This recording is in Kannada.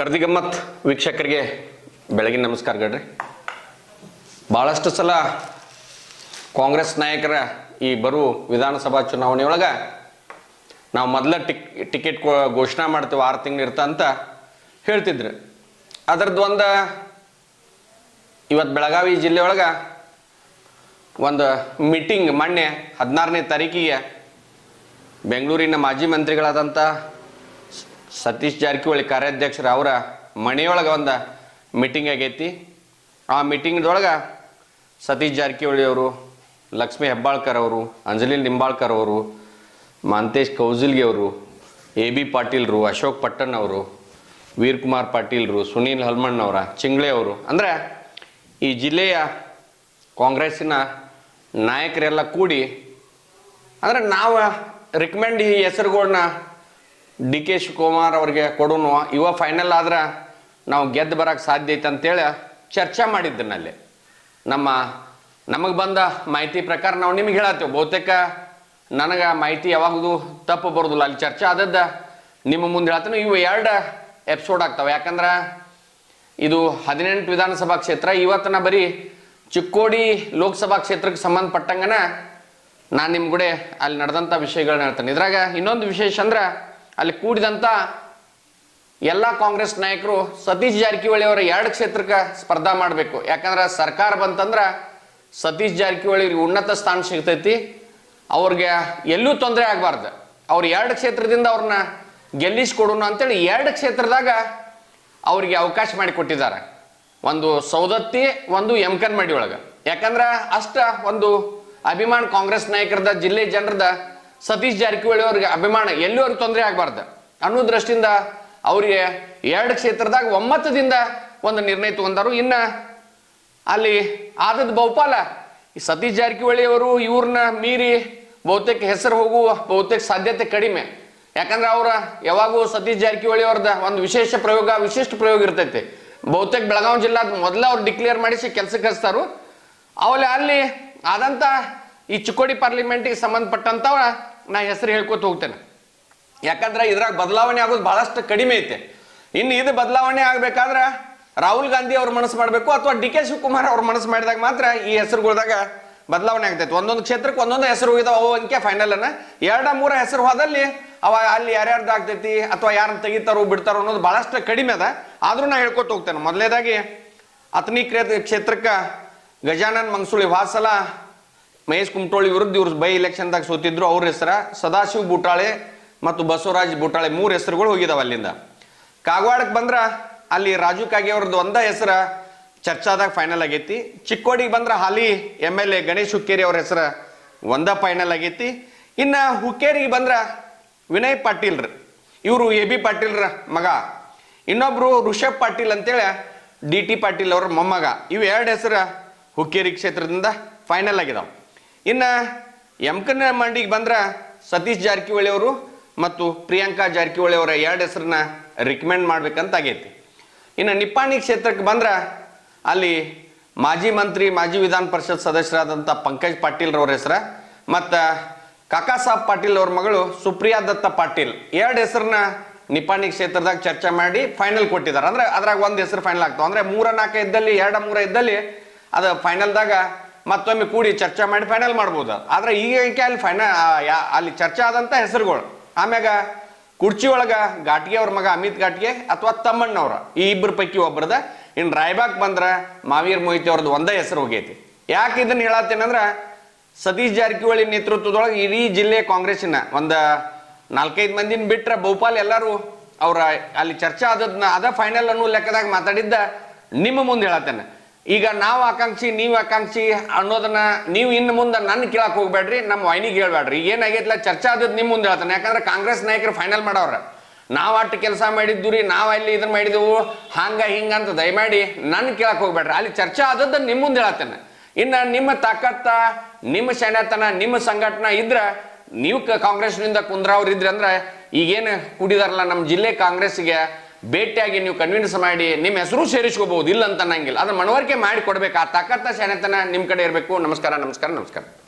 ಗರ್ದಿ ಗಮ್ಮತ್ ವೀಕ್ಷಕರಿಗೆ ಬೆಳಗಿನ ನಮಸ್ಕಾರ ಗಡ್ರಿ ಭಾಳಷ್ಟು ಸಲ ಕಾಂಗ್ರೆಸ್ ನಾಯಕರ ಈ ಬರು ವಿಧಾನಸಭಾ ಚುನಾವಣೆಯೊಳಗೆ ನಾವು ಮೊದಲ ಟಿಕ್ ಟಿಕೆಟ್ ಕೊ- ಘೋಷಣೆ ಮಾಡ್ತೇವೆ ಆರು ತಿಂಗಳು ಇರ್ತ ಅಂತ ಹೇಳ್ತಿದ್ರು ಅದರದ್ದು ಒಂದು ಇವತ್ತು ಬೆಳಗಾವಿ ಜಿಲ್ಲೆಯೊಳಗೆ ಒಂದು ಮೀಟಿಂಗ್ ಮೊನ್ನೆ ಹದಿನಾರನೇ ತಾರೀಕಿಗೆ ಬೆಂಗಳೂರಿನ ಮಾಜಿ ಮಂತ್ರಿಗಳಾದಂಥ ಸ- ಸತೀಶ್ ಜಾರಕಿಹೊಳಿ ಕಾರ್ಯಾಧ್ಯಕ್ಷರು ಅವರ ಮನೆಯೊಳಗೆ ಒಂದು ಮೀಟಿಂಗ್ ಆಗೈತಿ ಆ ಮೀಟಿಂಗ್ದೊಳಗೆ ಸತೀಶ್ ಜಾರಕಿಹೊಳಿ ಅವರು ಲಕ್ಷ್ಮೀ ಹೆಬ್ಬಾಳ್ಕರ್ ಅವರು ಅಂಜಲಿ ನಿಂಬಾಳ್ಕರ್ ಅವರು ಮಾಂತೇಶ್ ಕೌಜಿಲ್ಗಿ ಅವರು ಎ ಬಿ ಪಾಟೀಲ್ರು ಅಶೋಕ್ ಪಟ್ಟಣ್ ಅವರು ವೀರ್ಕುಮಾರ್ ಪಾಟೀಲ್ರು ಸುನೀಲ್ ಹಲ್ಮಣ್ಣವರ ಚಿಂಗ್ಳೆ ಅವರು ಅಂದರೆ ಈ ಜಿಲ್ಲೆಯ ಕಾಂಗ್ರೆಸ್ಸಿನ ನಾಯಕರೆಲ್ಲ ಕೂಡಿ ಅಂದ್ರೆ ನಾವು ರಿಕಮೆಂಡ್ ಈ ಹೆಸರುಗಳನ್ನ ಡಿ ಕೆ ಶಿವಕುಮಾರ್ ಅವ್ರಿಗೆ ಕೊಡೋನು ಇವ ಫೈನಲ್ ಆದ್ರೆ ನಾವು ಗೆದ್ದು ಬರೋಕ್ಕೆ ಸಾಧ್ಯ ಐತೆ ಅಂತೇಳಿ ಚರ್ಚೆ ಮಾಡಿದ್ದನಲ್ಲಿ ನಮ್ಮ ನಮಗೆ ಬಂದ ಮಾಹಿತಿ ಪ್ರಕಾರ ನಾವು ನಿಮ್ಗೆ ಹೇಳತ್ತೀವಿ ಬಹುತೇಕ ನನಗೆ ಮಾಹಿತಿ ಯಾವಾಗಲೂ ತಪ್ಪು ಬರೋದಿಲ್ಲ ಅಲ್ಲಿ ಚರ್ಚೆ ಆದದ್ದ ನಿಮ್ಮ ಮುಂದೆ ಹೇಳ್ತೀನಿ ಇವು ಎರಡು ಎಪಿಸೋಡ್ ಆಗ್ತವೆ ಯಾಕಂದ್ರೆ ಇದು ಹದಿನೆಂಟು ವಿಧಾನಸಭಾ ಕ್ಷೇತ್ರ ಇವತ್ತಿನ ಬರೀ ಚಿಕ್ಕೋಡಿ ಲೋಕಸಭಾ ಕ್ಷೇತ್ರಕ್ಕೆ ಸಂಬಂಧಪಟ್ಟಂಗನ ನಾನು ನಿಮ್ಮ ಕೂಡ ಅಲ್ಲಿ ನಡೆದಂಥ ವಿಷಯಗಳನ್ನ ಹೇಳ್ತೇನೆ ಇದ್ರಾಗ ಇನ್ನೊಂದು ವಿಶೇಷ ಅಂದ್ರೆ ಅಲ್ಲಿ ಕೂಡಿದಂಥ ಎಲ್ಲ ಕಾಂಗ್ರೆಸ್ ನಾಯಕರು ಸತೀಶ್ ಜಾರಕಿಹೊಳಿ ಅವರ ಎರಡು ಕ್ಷೇತ್ರಕ್ಕೆ ಸ್ಪರ್ಧಾ ಮಾಡಬೇಕು ಯಾಕಂದ್ರೆ ಸರ್ಕಾರ ಬಂತಂದ್ರೆ ಸತೀಶ್ ಜಾರಕಿಹೊಳಿ ಉನ್ನತ ಸ್ಥಾನ ಸಿಗ್ತೈತಿ ಅವ್ರಿಗೆ ಎಲ್ಲೂ ತೊಂದರೆ ಆಗಬಾರ್ದು ಅವ್ರು ಎರಡು ಕ್ಷೇತ್ರದಿಂದ ಅವ್ರನ್ನ ಗೆಲ್ಲಿಸ್ಕೊಡೋಣ ಅಂತೇಳಿ ಎರಡು ಕ್ಷೇತ್ರದಾಗ ಅವ್ರಿಗೆ ಅವಕಾಶ ಮಾಡಿ ಕೊಟ್ಟಿದ್ದಾರೆ ಒಂದು ಸೌದತ್ತಿ ಒಂದು ಎಮ್ಕನ್ ಮಡಿ ಒಳಗೆ ಯಾಕಂದ್ರೆ ಅಷ್ಟ ಒಂದು ಅಭಿಮಾನ ಕಾಂಗ್ರೆಸ್ ನಾಯಕರದ ಜಿಲ್ಲೆ ಜನರದ ಸತೀಶ್ ಜಾರಕಿಹೊಳಿ ಅವ್ರಿಗೆ ಅಭಿಮಾನ ಎಲ್ಲೂ ಅವ್ರಿಗೆ ತೊಂದರೆ ಆಗಬಾರ್ದು ಅನ್ನೋ ದೃಷ್ಟಿಯಿಂದ ಅವರಿಗೆ ಎರಡು ಕ್ಷೇತ್ರದಾಗ ಒಮ್ಮತದಿಂದ ಒಂದು ನಿರ್ಣಯ ತಗೊಂಡರು ಇನ್ನ ಅಲ್ಲಿ ಆದದ್ ಬಹುಪಾಲ ಈ ಸತೀಶ್ ಜಾರಕಿಹೊಳಿ ಅವರು ಇವ್ರನ್ನ ಮೀರಿ ಬಹುತೇಕ ಹೆಸರು ಹೋಗುವ ಬಹುತೇಕ ಸಾಧ್ಯತೆ ಕಡಿಮೆ ಯಾಕಂದ್ರೆ ಅವ್ರ ಯಾವಾಗೂ ಸತೀಶ್ ಜಾರಕಿಹೊಳಿ ಅವ್ರದ ಒಂದು ವಿಶೇಷ ಪ್ರಯೋಗ ವಿಶಿಷ್ಟ ಪ್ರಯೋಗ ಇರ್ತೈತಿ ಬಹುತೇಕ ಬೆಳಗಾವಿ ಜಿಲ್ಲಾ ಮೊದಲ ಅವ್ರು ಡಿಕ್ಲೇರ್ ಮಾಡಿಸಿ ಕೆಲಸಕ್ಕೆ ಹಚ್ತಾರು ಅವಲ್ಲಿ ಅಲ್ಲಿ ಆದಂತ ಈ ಚಿಕ್ಕೋಡಿ ಪಾರ್ಲಿಮೆಂಟಿಗೆ ಸಂಬಂಧಪಟ್ಟಂತವ ನಾ ಹೆಸರು ಹೇಳ್ಕೊತ ಹೋಗ್ತೇನೆ ಯಾಕಂದ್ರೆ ಇದ್ರಾಗ ಬದಲಾವಣೆ ಆಗೋದು ಬಹಳಷ್ಟು ಕಡಿಮೆ ಐತೆ ಇನ್ನು ಇದು ಬದಲಾವಣೆ ಆಗ್ಬೇಕಾದ್ರೆ ರಾಹುಲ್ ಗಾಂಧಿ ಅವ್ರ ಮನಸ್ಸು ಮಾಡಬೇಕು ಅಥವಾ ಡಿ ಕೆ ಶಿವಕುಮಾರ್ ಅವ್ರ ಮನಸ್ಸು ಮಾಡಿದಾಗ ಮಾತ್ರ ಈ ಹೆಸರುಗಳ್ದಾಗ ಬದಲಾವಣೆ ಆಗ್ತೈತೆ ಒಂದೊಂದು ಕ್ಷೇತ್ರಕ್ಕೆ ಒಂದೊಂದು ಹೆಸರು ಹೋಗಿದಾವ ಅವು ಅಂಕೆ ಫೈನಲ್ ಅನ್ನ ಎರಡ ಮೂರ ಹೆಸರು ಹೋದಲ್ಲಿ ಅವ ಅಲ್ಲಿ ಯಾರ್ಯಾರ್ದು ಆಗ್ತೈತಿ ಅಥವಾ ಯಾರನ್ನ ತೆಗಿತಾರೋ ಬಿಡ್ತಾರೋ ಅನ್ನೋದು ಬಹಳಷ್ಟು ಕಡಿಮೆ ಅದ ಆದ್ರೂ ನಾ ಹೇಳ್ಕೊತ ಹೋಗ್ತೇನೆ ಮೊದಲೇದಾಗಿ ಅತನಿ ಕ್ಷೇತ್ರಕ್ಕೆ ಗಜಾನನ್ ಮಂಗಸುಳಿ ವಾಸಲ ಮಹೇಶ್ ಕುಮಟೋಳಿ ವಿರುದ್ಧ ಇವ್ರು ಬೈ ಎಲೆಕ್ಷನ್ದಾಗ ಸೋತಿದ್ರು ಅವ್ರ ಹೆಸರ ಸದಾಶಿವ್ ಬೂಟಾಳೆ ಮತ್ತು ಬಸವರಾಜ್ ಬೂಟಾಳೆ ಮೂರು ಹೆಸರುಗಳು ಹೋಗಿದಾವ ಅಲ್ಲಿಂದ ಕಾಗವಾಡಕ್ಕೆ ಬಂದ್ರ ಅಲ್ಲಿ ರಾಜು ಕಾಗೆ ಅವ್ರದ್ದು ಒಂದ ಹೆಸರ ಚರ್ಚಾದಾಗ ಫೈನಲ್ ಆಗೈತಿ ಚಿಕ್ಕೋಡಿಗೆ ಬಂದ್ರ ಹಾಲಿ M L A Ganesh Hukkeri ಅವ್ರ ಹೆಸರ ಒಂದ ಫೈನಲ್ ಆಗೈತಿ ಇನ್ನ ಹುಕ್ಕೇರಿಗೆ ಬಂದ್ರ ವಿನಯ್ ಪಾಟೀಲ್ರ ಇವರು ಎ ಬಿ ಪಾಟೀಲ್ರ ಮಗ ಇನ್ನೊಬ್ರು ಋಷಭ್ ಪಾಟೀಲ್ ಅಂತೇಳಿ ಡಿ ಟಿ ಪಾಟೀಲ್ ಅವ್ರ ಮೊಮ್ಮಗ ಇವು ಎರಡು ಹೆಸರ ಹುಕ್ಕೇರಿ ಕ್ಷೇತ್ರದಿಂದ ಫೈನಲ್ ಆಗಿದಾವ ಇನ್ನ ಯಮಕನ ಮಂಡಿಗೆ ಬಂದ್ರ ಸತೀಶ್ ಜಾರಕಿಹೊಳಿ ಅವರು ಮತ್ತು ಪ್ರಿಯಾಂಕಾ ಜಾರಕಿಹೊಳಿ ಅವರ ಎರಡು ಹೆಸರನ್ನ ರಿಕಮೆಂಡ್ ಮಾಡ್ಬೇಕಂತ ಆಗೈತಿ ಇನ್ನು ನಿಪ್ಪಾಣಿ ಕ್ಷೇತ್ರಕ್ಕೆ ಬಂದ್ರ ಅಲ್ಲಿ ಮಾಜಿ ಮಂತ್ರಿ ಮಾಜಿ ವಿಧಾನ ಪರಿಷತ್ ಸದಸ್ಯರಾದಂಥ ಪಂಕಜ್ ಪಾಟೀಲ್ ಅವ್ರ ಹೆಸರ ಮತ್ತು ಕಾಕಾ ಸಾಬ್ ಪಾಟೀಲ್ ಅವ್ರ ಮಗಳು ಸುಪ್ರಿಯಾ ದತ್ತ ಪಾಟೀಲ್ ಎರಡು ಹೆಸರನ್ನ ನಿಪ್ಪಾಣಿ ಕ್ಷೇತ್ರದಾಗ ಚರ್ಚೆ ಮಾಡಿ ಫೈನಲ್ ಕೊಟ್ಟಿದ್ದಾರೆ ಅಂದ್ರೆ ಅದ್ರಾಗ ಒಂದು ಹೆಸರು ಫೈನಲ್ ಆಗ್ತಾವ ಅಂದ್ರೆ ಮೂರ ನಾಲ್ಕು ಇದ್ದಲ್ಲಿ ಎರಡ ಮೂರ ಇದ್ದಲ್ಲಿ ಅದು ಫೈನಲ್ದಾಗ ಮತ್ತೊಮ್ಮೆ ಕೂಡಿ ಚರ್ಚೆ ಮಾಡಿ ಫೈನಲ್ ಮಾಡ್ಬೋದು ಆದ್ರೆ ಈಗ ಈಕೆ ಅಲ್ಲಿ ಫೈನ ಅಲ್ಲಿ ಚರ್ಚೆ ಆದಂಥ ಹೆಸರುಗಳು ಆಮ್ಯಾಗ ಕುರ್ಚಿ ಒಳಗ ಘಾಟ್ಗೆ ಅವ್ರ ಮಗ ಅಮಿತ್ ಘಾಟ್ಗೆ ಅಥವಾ ತಮ್ಮಣ್ಣವ್ರ ಈ ಇಬ್ಬರ ಪೈಕಿ ಒಬ್ಬರದ ಇನ್ನು ರಾಯಬಾಗ್ ಬಂದ್ರ ಮಾವೀರ್ ಮೊಹಿತಿ ಅವ್ರದ್ದು ಒಂದೇ ಹೆಸರು ಹೋಗೈತಿ ಯಾಕೆ ಇದನ್ನ ಹೇಳತ್ತೇನಂದ್ರ ಸತೀಶ್ ಜಾರಕಿಹೊಳಿ ನೇತೃತ್ವದೊಳಗೆ ಇಡೀ ಜಿಲ್ಲೆ ಕಾಂಗ್ರೆಸ್ಸಿನ ಒಂದ ನಾಲ್ಕೈದು ಮಂದಿನ ಬಿಟ್ರೆ ಬಹುಪಾಲ್ ಎಲ್ಲರೂ ಅವ್ರ ಅಲ್ಲಿ ಚರ್ಚೆ ಆದದ್ನ ಅದ ಫೈನಲ್ ಅನ್ನೋ ಲೆಕ್ಕದಾಗ ಮಾತಾಡಿದ್ದ ನಿಮ್ಮ ಮುಂದೆ ಹೇಳತ್ತೇನೆ ಈಗ ನಾವು ಆಕಾಂಕ್ಷಿ ನೀವು ಆಕಾಂಕ್ಷಿ ಅನ್ನೋದನ್ನ ನೀವು ಇನ್ನು ಮುಂದೆ ನನ್ನ ಕೇಳಕ್ ಹೋಗ್ಬೇಡ್ರಿ ನಮ್ಮ ವೈನಿಗೆ ಹೇಳ್ಬೇಡ್ರಿ ಈಗ ಏನಾಗೈತಿಲ್ಲ ಚರ್ಚೆ ಆದದ್ದು ನಿಮ್ಮ ಮುಂದೆ ಹೇಳ್ತಾನೆ ಯಾಕಂದ್ರೆ ಕಾಂಗ್ರೆಸ್ ನಾಯಕರು ಫೈನಲ್ ಮಾಡವ್ರ ನಾವು ಅಟ್ಟು ಕೆಲಸ ಮಾಡಿದ್ದು ರೀ ನಾವು ಅಲ್ಲಿ ಇದನ್ನ ಮಾಡಿದೆವು ಹಂಗ ಹಿಂಗ ಅಂತ ದಯಮಾಡಿ ನನ್ನ ಕೇಳಕ್ ಹೋಗ್ಬೇಡ್ರಿ ಅಲ್ಲಿ ಚರ್ಚೆ ಆದದ್ದು ನಿಮ್ಮ ಮುಂದೆ ಹೇಳತ್ತೇನೆ ಇನ್ನು ನಿಮ್ಮ ತಾಕತ್ತ ನಿಮ್ಮ ಶಾಣ್ಯತನ ನಿಮ್ಮ ಸಂಘಟನಾ ಇದ್ರ ನೀವು ಕ- ಕಾಂಗ್ರೆಸ್ನಿಂದ ಕುಂದ್ರವ್ರು ಇದ್ರಿ ಅಂದ್ರೆ ಈಗೇನು ಕೂಡಿದಾರಲ್ಲ ನಮ್ಮ ಜಿಲ್ಲೆ ಕಾಂಗ್ರೆಸ್ಗೆ ಭೇಟಿಯಾಗಿ ನೀವು ಕನ್ವಿನ್ಸ್ ಮಾಡಿ ನಿಮ್ಮ ಹೆಸರು ಸೇರಿಸ್ಕೋಬಹುದು ಇಲ್ಲ ಅಂತ ಅನ್ನಂಗಿಲ್ಲ ಅದನ್ನ ಮನವರಿಕೆ ಮಾಡಿ ಕೊಡ್ಬೇಕು ಆ ತಾಕತ್ತ ಶಾಣ್ಯತನ ನಿಮ್ಮ ಕಡೆ ಇರಬೇಕು ನಮಸ್ಕಾರ ನಮಸ್ಕಾರ ನಮಸ್ಕಾರ